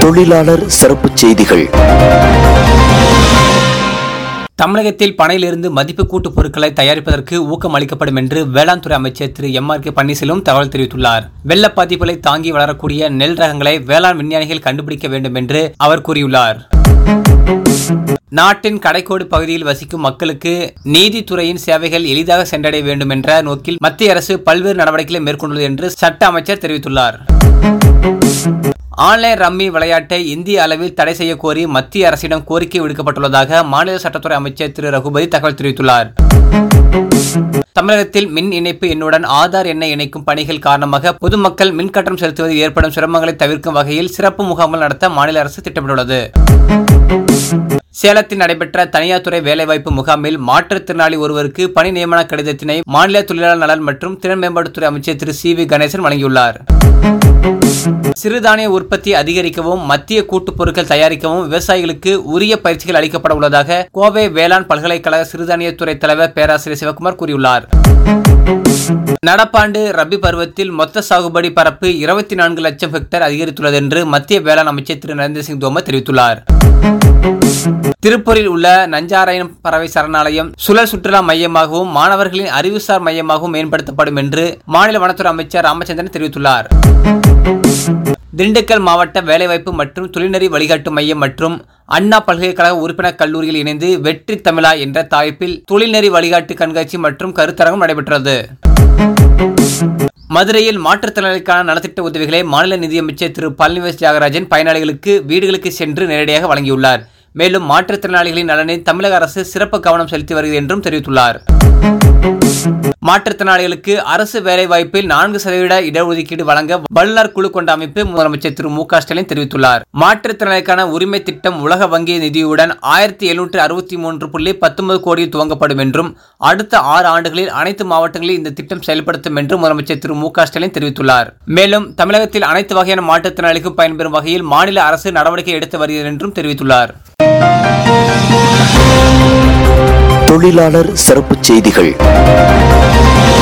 தொழிலாளர் சிறப்புச் செய்திகள் தமிழகத்தில் பனையிலிருந்து மதிப்பு கூட்டு பொருட்களை தயாரிப்பதற்கு ஊக்கம் அளிக்கப்படும் என்று வேளாண் துறை அமைச்சர் Thiru M R K Panneerselvam தகவல் தெரிவித்துள்ளார் வெள்ள பாதிப்புகளை தாங்கி வளரக்கூடிய நெல் ரகங்களை வேளாண் விஞ்ஞானிகள் கண்டுபிடிக்க வேண்டும் என்று அவர் கூறியுள்ளார் நாட்டின் கடைக்கோடு பகுதியில் வசிக்கும் மக்களுக்கு நீதித்துறையின் சேவைகள் எளிதாக சென்றடைய வேண்டும் என்ற நோக்கில் மத்திய அரசு பல்வேறு நடவடிக்கைகளை மேற்கொண்டுள்ளது என்று சட்ட அமைச்சர் தெரிவித்துள்ளார் ஆன்லைன் ரம்மி விளையாட்டை இந்திய அளவில் தடை செய்ய கோரி மத்திய அரசிடம் கோரிக்கை விடுக்கப்பட்டுள்ளதாக மாநில சட்டத்துறை அமைச்சர் திரு ரகுபதி தகவல் தெரிவித்துள்ளார் தமிழகத்தில் மின் இணைப்பு எண்ணுடன் ஆதார் எண்ணை இணைக்கும் பணிகள் காரணமாக பொதுமக்கள் மின் கட்டணம் செலுத்துவதில் ஏற்படும் சிரமங்களை தவிர்க்கும் வகையில் சிறப்பு முகாம்கள் நடத்த மாநில அரசு திட்டமிட்டுள்ளது சேலத்தில் நடைபெற்ற தனியார் துறை வேலைவாய்ப்பு முகாமில் மாற்றுத்திறனாளி ஒருவருக்கு பணி நியமன கடிதத்தினை மாநில தொழிலாளர் நலன் மற்றும் திறன் மேம்பாட்டுத்துறை அமைச்சர் திரு சி வி கணேசன் வழங்கியுள்ளார் சிறுதானிய உற்பத்தி அதிகரிக்கவும் மத்திய கூட்டுப் பொருட்கள் தயாரிக்கவும் விவசாயிகளுக்கு உரிய பயிற்சிகள் அளிக்கப்பட உள்ளதாக கோவை வேளாண் பல்கலைக்கழக சிறுதானியத்துறை தலைவர் பேராசிரியர் சிவகுமார் கூறியுள்ளார் நடப்பாண்டு ரபி பருவத்தில் மொத்த சாகுபடி பரப்பு இருபத்தி நான்கு லட்சம் ஹெக்டேர் அதிகரித்துள்ளது என்று மத்திய வேளாண் அமைச்சர் திரு நரேந்திர சிங் தோமர் தெரிவித்துள்ளார் திருப்பூரில் உள்ள நஞ்சாராயணம் பறவை சரணாலயம் சுழல் சுற்றுலா மையமாகவும் மாணவர்களின் அறிவுசார் மையமாகவும் மேம்படுத்தப்படும் என்று மாநில வனத்துறை அமைச்சர் ராமச்சந்திரன் தெரிவித்துள்ளார் திண்டுக்கல் மாவட்ட வேலைவாய்ப்பு மற்றும் தொழில்நெறி வழிகாட்டு மையம் மற்றும் அண்ணா பல்கலைக்கழக உறுப்பினர் கல்லூரியில் இணைந்து வெற்றி தமிழா என்ற தலைப்பில் தொழில்நெறி வழிகாட்டு கண்காட்சி மற்றும் கருத்தரங்கம் நடைபெற்றது மதுரையில் மாற்றுத்திறனாளிகளுக்கான நலத்திட்ட உதவிகளை மாநில நிதியமைச்சர் திரு பழனிவேஸ் தியாகராஜன் பயனாளிகளுக்கு வீடுகளுக்கு சென்று நேரடியாக வழங்கியுள்ளார் மேலும் மாற்றுத்திறனாளிகளின் நலனில் தமிழக அரசு சிறப்பு கவனம் செலுத்தி வருகிறது என்றும் தெரிவித்துள்ளார் மாற்றுத்திறனாளிகளுக்கு அரசு வேலைவாய்ப்பில் நான்கு சதவீத இடஒதுக்கீடு வழங்க வல்லுநர் குழு கொண்ட அமைப்பு முதலமைச்சர் திரு மு க ஸ்டாலின் தெரிவித்துள்ளார் மாற்றுத்திறனாளிக்கான உரிமை திட்டம் உலக வங்கி நிதியுடன் ஆயிரத்தி எழுநூற்று அறுபத்தி மூன்று புள்ளி பத்தொன்பது கோடியில் துவங்கப்படும் என்றும் அடுத்த ஆறு ஆண்டுகளில் அனைத்து மாவட்டங்களில் இந்த திட்டம் செயல்படுத்தும் என்று முதலமைச்சர் திரு மு க ஸ்டாலின் தெரிவித்துள்ளார் மேலும் தமிழகத்தில் அனைத்து வகையான மாற்றுத்திறனாளிக்கும் பயன்பெறும் வகையில் மாநில அரசு நடவடிக்கை எடுத்து வருகிறது என்றும் தெரிவித்துள்ளார் தொழிலாளர் சிறப்புச் செய்திகள்